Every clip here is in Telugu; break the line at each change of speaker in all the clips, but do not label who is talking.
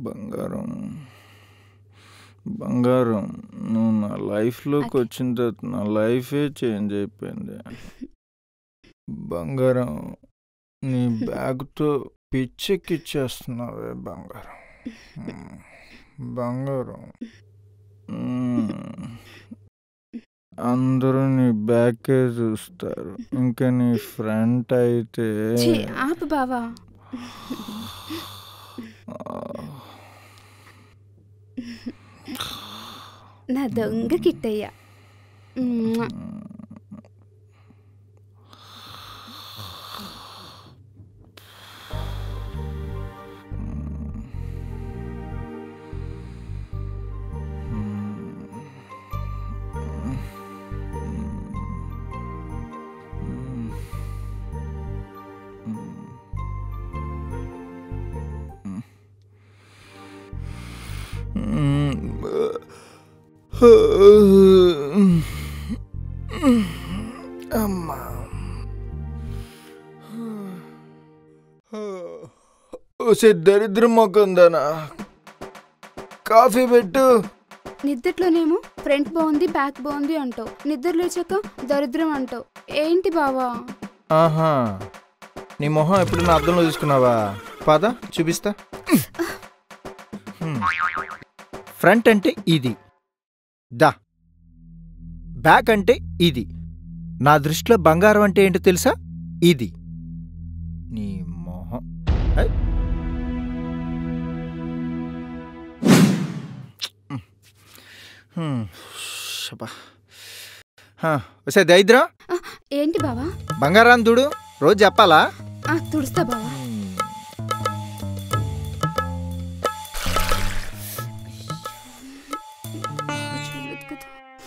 బంగారం బంగారం నువ్వు నా లైఫ్లోకి
అది-
వచ్చిన తర్వాత నా లైఫే చేంజ్ అయిపోయింది బంగారం నీ బ్యాగ్తో పిచ్చెక్కిచ్చేస్తున్నావే బంగారం మ్మ్. బంగారం మ్మ్. అందరూ నీ బ్యాకే చూస్తారు ఇంకా నీ ఫ్రంట్ అయితే
ఛీ, ఆపు బావా నా దొంగ కిట్టయ్యా మ్మ్.
అమ్మా ఓసే దరిద్రం మొక్కందానా కాఫీ పెట్టు
నిద్దట్లోనేమో ఫ్రంట్ బాగుంది బ్యాక్ బాగుంది అంటావు నిద్ర లేచాక దరిద్రం అంటావు ఏంటి బావా
ఆహా నీ మొహం ఎప్పుడు నా అర్థంలో చూసుకున్నావా పాద చూపిస్తా హ్మ్. ఫ్రంట్ అంటే ఇది దా బ్యాక్ అంటే ఇది నా దృష్టిలో బంగారం అంటే ఏంటో తెలుసా ఇది నీ మొహం ఐ. హ్మ్. శబా. హా, వస్తే దైద్రం
ఏంటి బావా
బంగారం చూడు రోజు చెప్పాలా
ఆ తుడుస్తా బావా చూడలేదు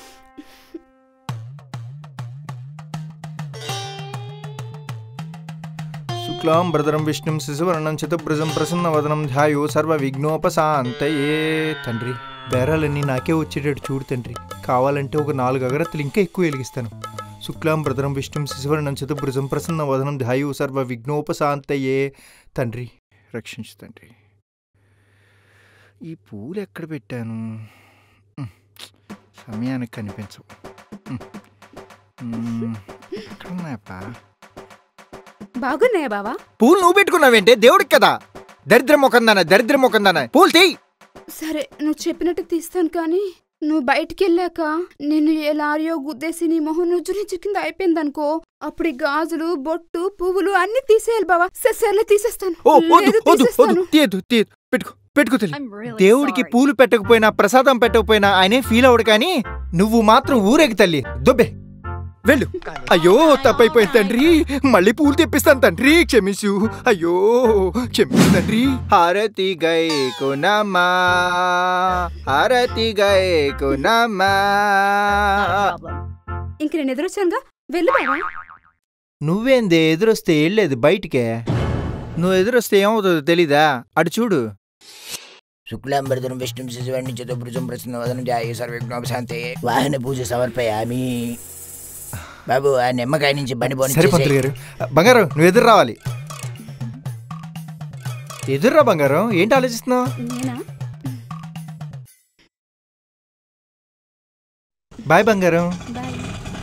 శుక్లాం భద్రం విష్ణుం శిశువర్ణం చతుర్భుజం ప్రసన్నవదనం ధ్యాయో సర్వ విఘ్నోపశాంతయే తండ్రి బేరాలన్నీ నాకే వచ్చేటట్టు చూడు తండ్రి కావాలంటే ఒక నాలుగు అగరత్తులు ఇంకా ఎక్కువ వెలిగిస్తాను శుక్లాం భద్రం విష్ణుం శిశువర్ణం చతుర్భుజం ప్రసన్నవదనం ధ్యాయో సర్వ విఘ్నోపశాంతయే తండ్రి రక్షించు తండ్రి ఈ పూలు ఎక్కడ పెట్టాను ఉమ్, సమయానికి కనిపించవు ఉమ్, ఉమ్, ఎక్కడున్నాయప్పా
బాగున్నాయా బావా
పూలు నువ్వు పెట్టుకున్నావేంటే దేవుడికి కదా దరిద్రం మొకందాన దరిద్రం మొకందాన పూలు తీయి
సరే నువ్వు చెప్పినట్టు తీస్తాను కానీ నువ్వు బయటికి వెళ్ళాక నేను ఏ లారియో గుద్దేసి నీ మొహం నుజ్జు కింద అయిపోయిందనుకో అప్పుడు ఈ గాజులు బొట్టు పువ్వులు అన్ని తీసేయాలి బావా సరే సర్లే తీసేస్తాను
ఓ వద్దు
లేదు,
వద్దు వద్దు
తీసేస్తాను
తీయద్దు తీయద్దు పెట్టుకో పెట్టుకో తల్లి
I'm really
దేవుడికి
sorry.
పూలు పెట్టకపోయినా ప్రసాదం పెట్టకపోయినా ఆయనే ఫీల్ అవడు కానీ నువ్వు మాత్రం ఊరేగి తల్లి దొబ్బే వెళ్ళు అయ్యో తప్పైపోయింది తండ్రి మళ్ళీ పూలు తెప్పిస్తాను తండ్రి క్షమించు అయ్యో క్షమించు తండ్రి హారతి గై కొనమ్మా హారతి గై కొనమ్మా
Not a problem.
ఇంక నేను ఎదురొచ్చానుగా వెళ్ళు బావా
నువ్వేందే ఎదురొస్తే వెళ్ళలేదు బయటికే నువ్వు ఎదురొస్తే ఏమవుతుందో తెలీదా అటు చూడు
శుక్లాంబరధరం విష్ణుం శిశువాణి చతుర్భుజం ప్రసన్నవదనం ధ్యాయ సర్వజ్ఞోపశాంతే వాహన పూజ సమర్పయామి బాబు ఆ నిమ్మకాయ నుంచి బండి
సరే పంతులు గారు బంగారం నువ్వు ఎదురు రావాలి ఎదుర్రా బంగారం ఏంటి ఆలోచిస్తున్నావు
నేనా
బాయ్ బంగారం
బాయ్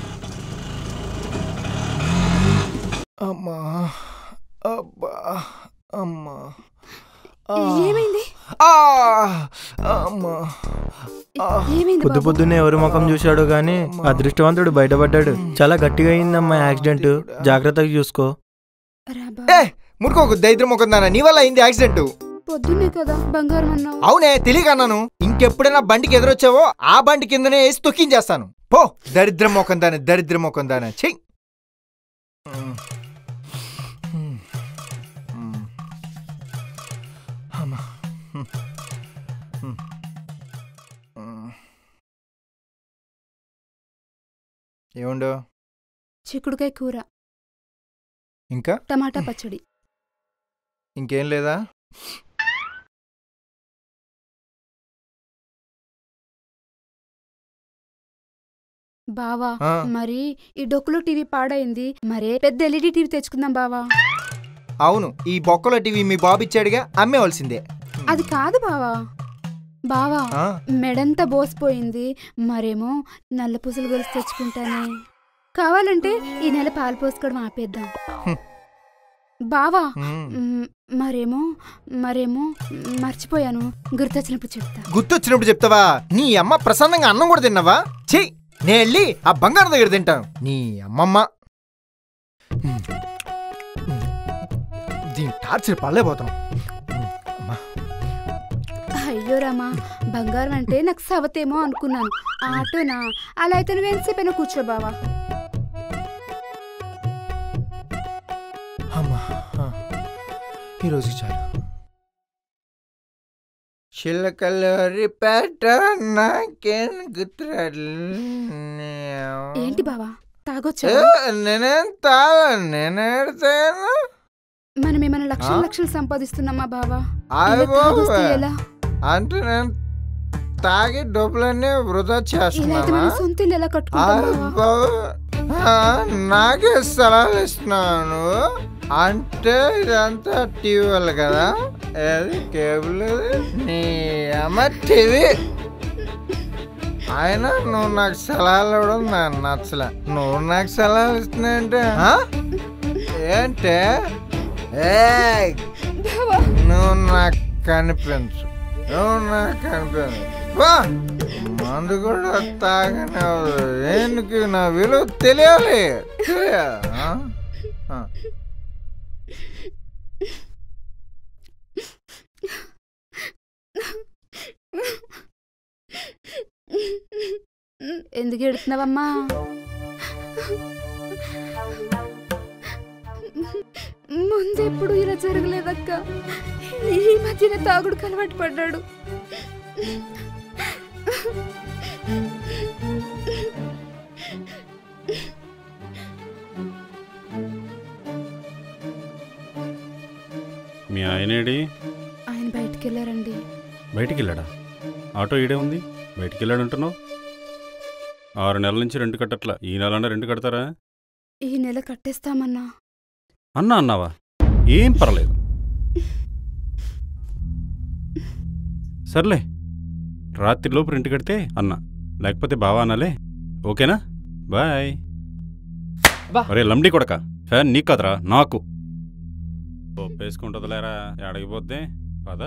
అమ్మా అబ్బా అమ్మా
ఏమైంది
ఆ, అమ్మా
ఏమైంది
పొద్దు
బాబు?
పొద్దున్నే ఎవరి ముఖం చూశాడు గాని అదృష్టవంతుడు బయటపడ్డాడు చాలా గట్టిగా అయిందమ్మా యాక్సిడెంట్ జాగ్రత్తగా చూసుకో
రా బాబు.
ఏ మురుకోకు దైద్రం ఒక నీ వల్ల అయింది యాక్సిడెంట్
పొద్దున్నే కదా బంగారం అన్నావు
అవునే తెలియక అన్నాను ఇంకెప్పుడైనా బండికి ఎదురొచ్చావో ఆ బండి కిందనే వేసి తొక్కించేస్తాను పో దరిద్రం మొఖం దాని దరిద్రం మొఖం దాని చెయ్యి అమ్మా. ఏముండో
చిక్కుడుకాయ కూర
ఇంకా
టమాటా పచ్చడి
ఇంకేం లేదా
బావా
ఆ.
మరి ఈ డొక్కులో టీవీ పాడైంది మరే పెద్ద ఎల్ఈడి టీవీ తెచ్చుకుందాం బావా
అవును ఈ బొక్కల టీవీ మీ బాబు ఇచ్చాడుగా అమ్మేవలసిందే
అది కాదు బావా బావా
ఆ,
మెడంతా బోసిపోయింది మరేమో నల్ల పూసలు గొలుసు తెచ్చుకుంటానే కావాలంటే ఈ నెల పాలు పోసుకోవడం ఆపేద్దాం
హ్మ్.
బావా
మ్.
మ్, మరేమో మరేమో మర్చిపోయాను గుర్తొచ్చినప్పుడు చెప్తా
గుర్తొచ్చినప్పుడు చెప్తావా నీ అమ్మ ప్రశాంతంగా అన్నం కూడా తిన్నావా ఛీ నేను వెళ్ళి ఆ బంగారం దగ్గర తింటాను నీ అమ్మమ్మ మ్. మ్. దీని టార్చర్ పడలేకపోతాం అమ్మా
అయ్యో రామా బంగారం అంటే నాకు సవతేమో అనుకున్నాను ఆటోనా అలా అయితే నువ్వు ఎంతసేపైనా కూర్చో బావా
అమ్మా ఆ. ఈరోజు చాలు చిల్లకల్లోరి పేట నాకేం
ఏంటి బావా తాగొచ్చా
నేనేం తాగా నేనేడతాను
మనం ఏమైనా లక్షలు
ఆ?
లక్షలు సంపాదిస్తున్నామా బావా
అయ్య
ఇలా తాగొస్తే
బాబోయ్.
ఎలా
అంటే నేను తాగి డబ్బులన్నీ వృధా
ఇలా అయితే
చేస్తున్నానా
మనం సొంత ఇల్లు ఎలా కట్టుకుంటాం
అయ్య
బావా
బాబోయ్. ఆ, నాకే సలహాలు ఇస్తున్నాను అంటే ఇదంతా టీవీ వల్ల కదా ఏది కేబుల్ ఇది? నీ అమ్మ టీవీ అయినా నువ్వు నాకు సలహాలు ఇవ్వడం నాకు నచ్చలే నువ్వు నాకు సలహాలు ఇస్తున్నాయంటే ఆ? ఏంటే ఏయ్
బావా
నువ్వు నాకు కనిపించు నువ్వు నాకు కనిపించు వా! మందు కూడా తాగనివ్వదు ఎందుకు నా విలువ తెలియాలి తెలియాలి ఆ? ఆ.
ఎందుకు ఎడుతున్నావమ్మా ముందెప్పుడు ఇలా జరగలేదక్క ఈ మధ్యన తాగుడుకు అలవాటు పడ్డాడు
మీ ఆయనేడి
ఆయన బయటికి వెళ్ళారండి
బయటికి వెళ్ళాడా ఆటో ఈడే ఉంది బయటికి వెళ్ళాడు అంటున్నావు ఆరు నెలల నుంచి రెంట్ కట్టట్లా ఈ నెలన్నా రెంట్ కడతారా
ఈ నెల కట్టేస్తామన్నా
అన్నా అన్నావా ఏం పర్లేదు సర్లే రాత్రిలోపు రెంట్ కడితే అన్నా లేకపోతే బావా అనాలే ఓకేనా బాయ్
బా.
ఒరే లంబడి కొడక ఫ్యాన్ నీకు కదరా నాకు ఒప్పేసుకుంటుందిలేరా ఎడగిపోద్ది పద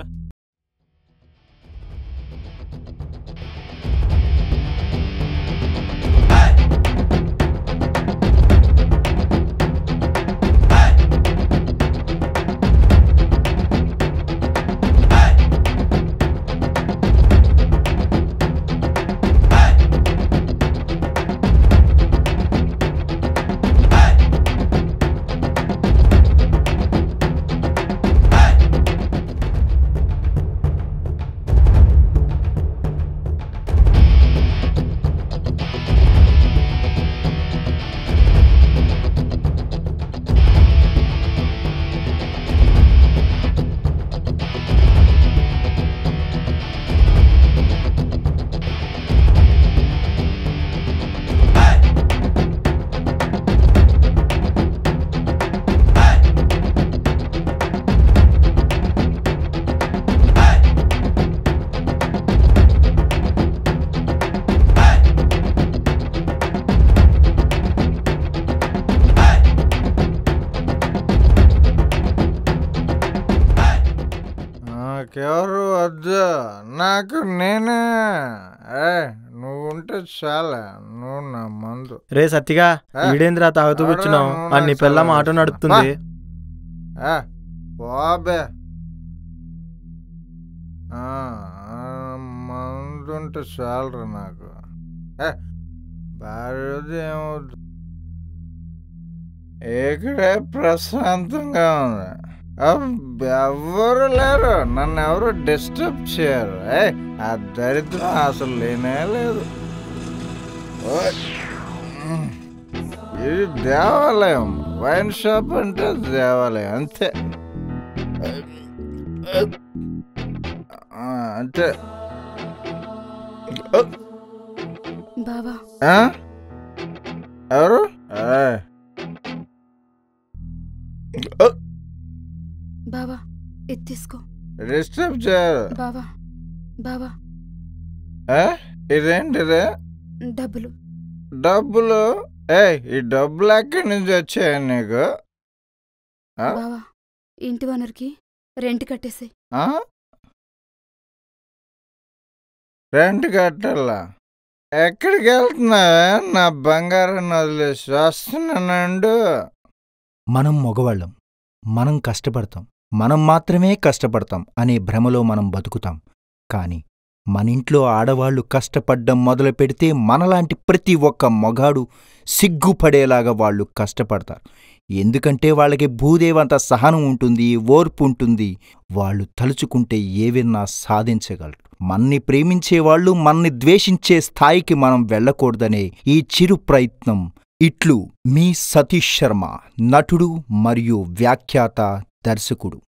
నాకెవరు వద్దు నాకు నేనే ఏ నువ్వు ఉంటే చాలా నువ్వు నా మందు
రే సత్తిగా
ఆ.
ఈడేంద్రా తాగుతూ కూర్చున్నావు
అవునా,
అన్ని
అవునా,
పిల్లం
సరే.
ఆటో నడుపుతుంది
ఏ బాబే ఆ, ఆ, మందు ఉంటే చాలరా నాకు ఏ భార్యది ఏమవుద్దు ఇక్కడే ప్రశాంతంగా ఉంది అబ్బ, ఎవ్వరు లేరు నన్ను ఎవరు డిస్టర్బ్ చేయరు ఏ ఆ దరిద్రం అసలు లేనే లేదు ఓయ్. ఇది దేవాలయం వైన్ షాప్ అంటే దేవాలయం అంతే ఆ, అంతే
బావా
ఆ? ఎవరు ఏయ్.
బావా ఇది తీసుకో
డిస్టర్బ్ చేయరు
బావా బావా
ఏ? ఇదేంటిది
డబ్బులు
డబ్బులు ఏ ఈ డబ్బులు ఎక్కడి నుంచి వచ్చాయి నీకు ఆ?
బావా ఇంటి ఓనర్కి రెంట్ కట్టేసే
ఆ? రెంట్ కట్టాలా ఎక్కడికి వెళ్తున్నావే నా బంగారం వదిలేసి వస్తున్నానండు
మనం మగవాళ్ళం మనం కష్టపడతాం మనం మాత్రమే కష్టపడతాం అనే భ్రమలో మనం బతుకుతాం కాని మన ఇంట్లో ఆడవాళ్లు కష్టపడ్డం మొదలు పెడితే మనలాంటి ప్రతి ఒక్క మగాడు సిగ్గుపడేలాగా వాళ్ళు కష్టపడతారు ఎందుకంటే వాళ్ళకి భూదేవంత సహనం ఉంటుంది ఓర్పు ఉంటుంది వాళ్ళు తలుచుకుంటే ఏవైనా సాధించగలరు మన్ని ప్రేమించేవాళ్ళు మన్ని ద్వేషించే స్థాయికి మనం వెళ్ళకూడదనే ఈ చిరు ప్రయత్నం ఇట్లు మీ సతీష్ శర్మ నటుడు మరియు వ్యాఖ్యాత దర్శకుడు